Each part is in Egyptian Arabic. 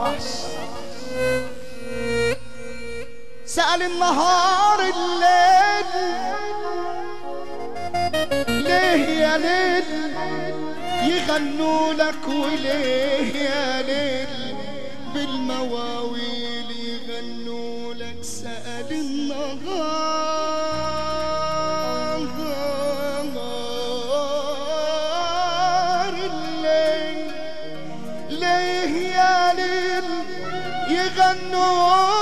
سأل النهار الليل ليه يا ليل يغنوا لك وليه يا ليل بالمواويل يغنوا لك سأل النهار الليل ليه يا ليل يغنوا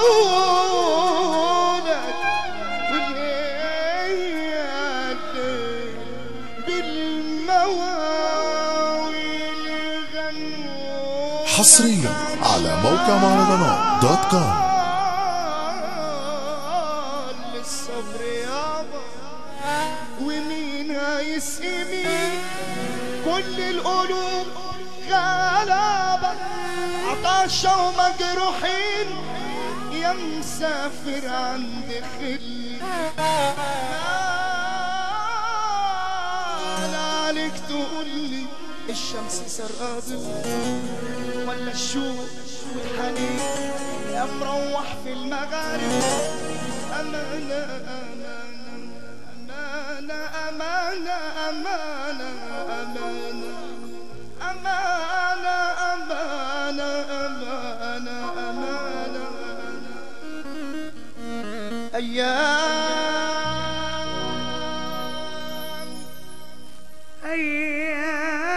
لك وليه يا ليل بالمواويل يغنوا حصريا على موقع مهرجانات دوت كوم للصبر يابا ومين هيسقي مين كل القلوب غلابة عطاشة ومجروحين يا مسافر عند خل أنا عليك تقول لي الشمس سرقة ولا الشوق والحنين يا مروح في المغارب أمانة أمانة أمانة أمانة أمانة أمانة أمانة أمانة أمانة أمانة أيام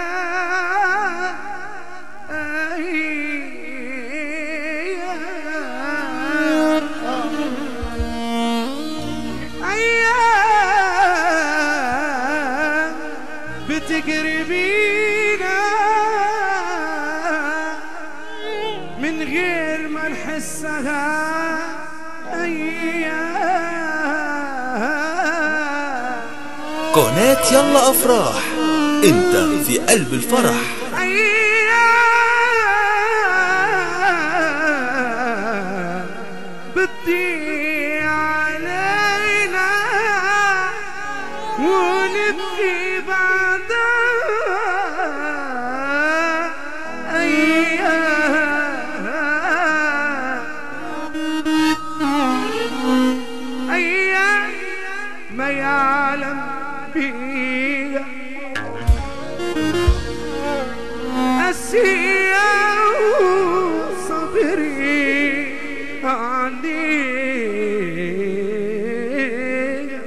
بتجري بينا من غير ما نحسها أيام قناة يلا أفراح أنت في قلب الفرح أيام بتضيع علينا ونبكي بعدها أيام أيام ما يعلم بيها أسيا وصبري عليها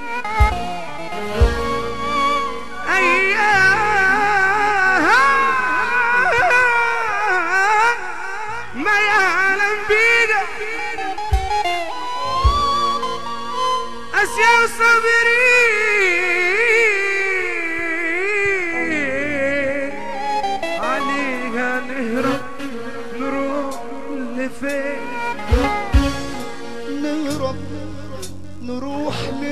أيام ما يعلم بيها أسيا وصبري عليها نهرب نروح لفين نهرب نروح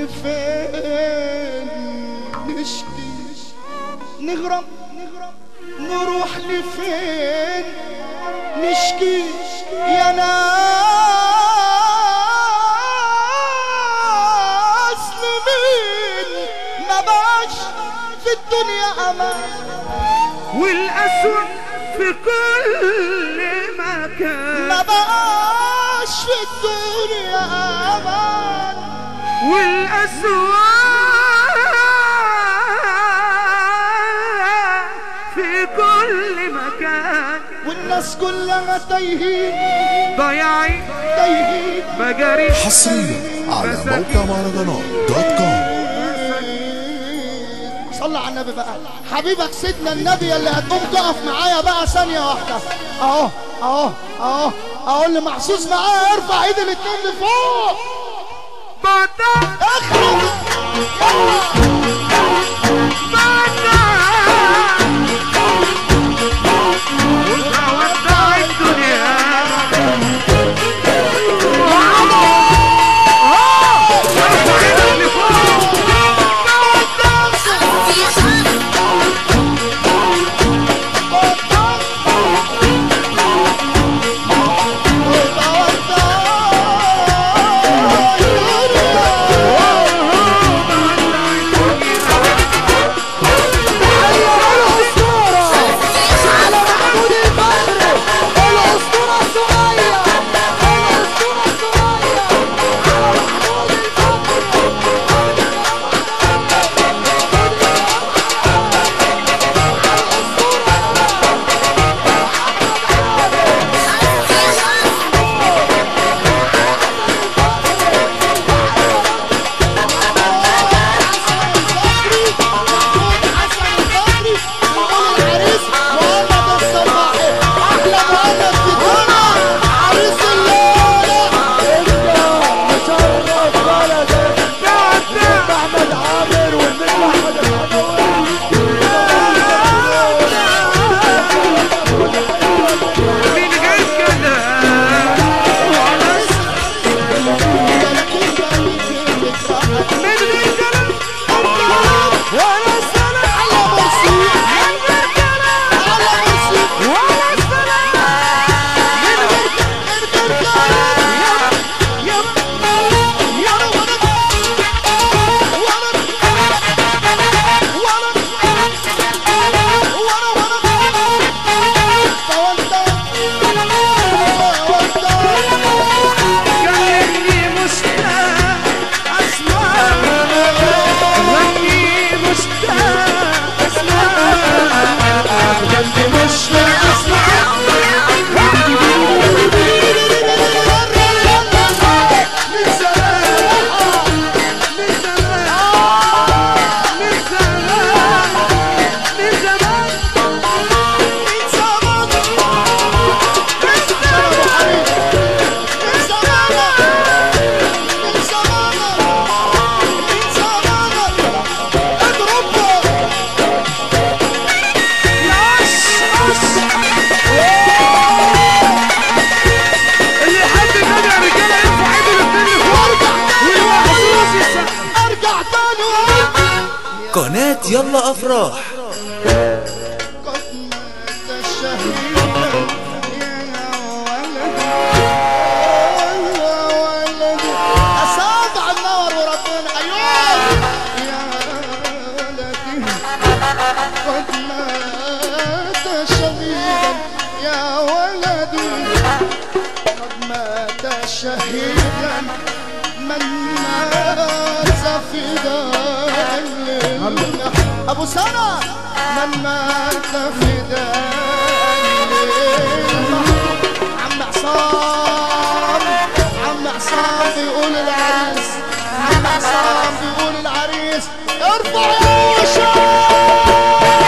لفين نشكي نهرب نروح لفين نشكي يا ناس لمين ما باش في الدنيا امان والأسود في كل مكان ما بقاش في الدنيا امان والأسود في كل مكان والناس كلها تايهين ضياعين تايهين مجاري حصريا على موقع مهرجانات دوت كوم صلى على النبي بقى حبيبك سيدنا النبي اللي هتقوم تقف معايا بقى ثانية واحدة اهو اهو اهو اهو اللي محسوس معايا ارفع ايد الاتنين لفوق بطل اخرج وتودع الدنيا ارفع ايدك لفوق يا يلا أفراح قد مات الشهيد يا ولد يا ولد أساد على النار وربنا أيوه يا ولدي قد مات شهيدا يا ولدي قد مات شهيدا من مات فداء لله ابو سنة من مات فداء لله عم عصام عم عصام بيقول العريس عم عصام بيقول العريس ارفع يا شباب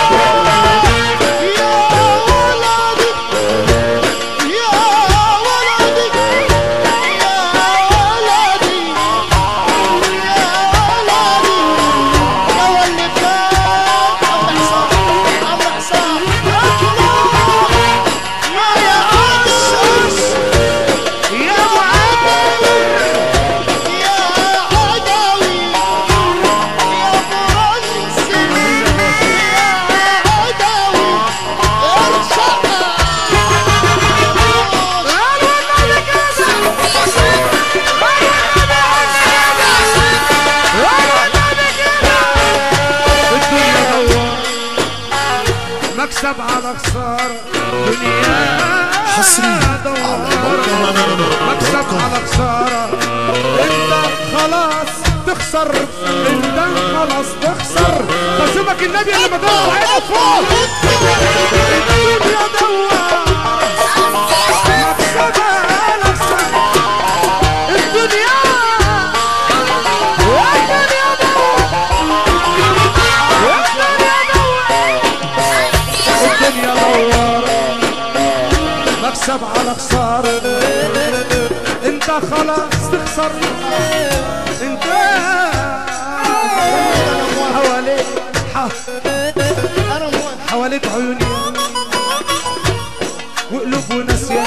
يا ولدي يا ولدي يا ولدي يا ولدي يا ولد عم حسام عم حسام اطلع ما يا عسس يا معلم يا عدوي يا فرنسي يا عدوي ارجع الدنيا دوار مكسب على خسارة دنيا حصرياً دوار. على موقع مهرجانات مكسب دوت كوم. على خسارة انت خلاص تخسر انت خلاص تخسر خصمك النبي اللي ما ترفع ايدك فوق الدنيا دوار مكسب على خسارة الدنيا والدنيا دوار الدنيا دوار مكسب على خسارة انت خلاص تخسر انت حواليك ح- انا موافق حواليك عيوني وقلوب وناسية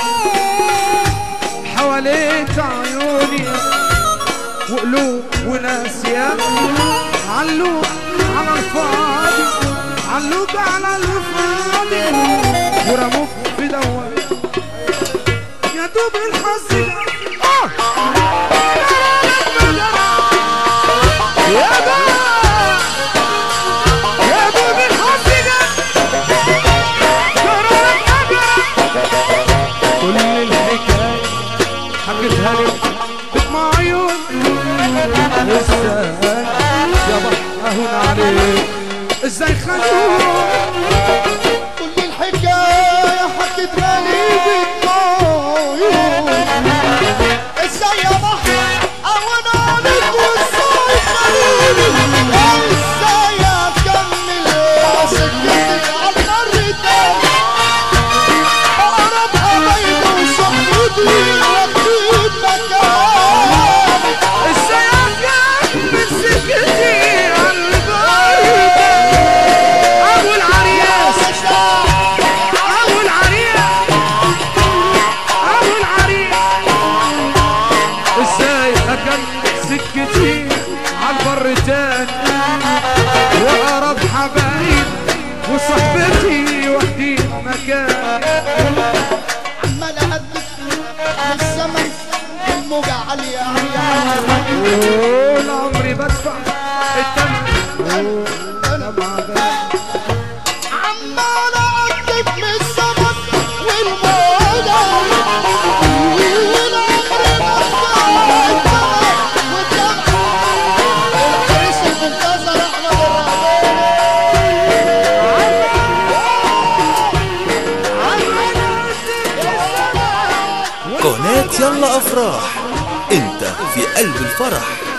حواليك عيوني وقلوب وناسية علوك على الفاضي علوك على الفاضي ورموك في دوار يا دوب الحظ آه! يا دوب يا دوب الحظ كل الحكاية حكيتها لي بدمع عيون ازاي يا بحر اهون عليك ازاي خلوك كل الحكاية حكيتها لي بالطاير ازاي يا بحر اهون عليك وازاي خليني ازاي اكمل سكتي على النار تاني اقرب حبايبي وصحبتي واخدين مكاني ازاي اكمل سكتي على البيت ابو العريس ابو العريس ابو العريس ازاي اكمل سكتي على البر تاني واقرب حبايب وصحبتي وحدي مكان عمال اهدف للزمن الموجة عالية عالية عالية طول عمري بدفع الثمن عمال اهدف للزمن والموجة والعمر بدفع الثمن والدمع الحريص المنتظر احمد الربيع قناة يلا أفراح انت في قلب الفرح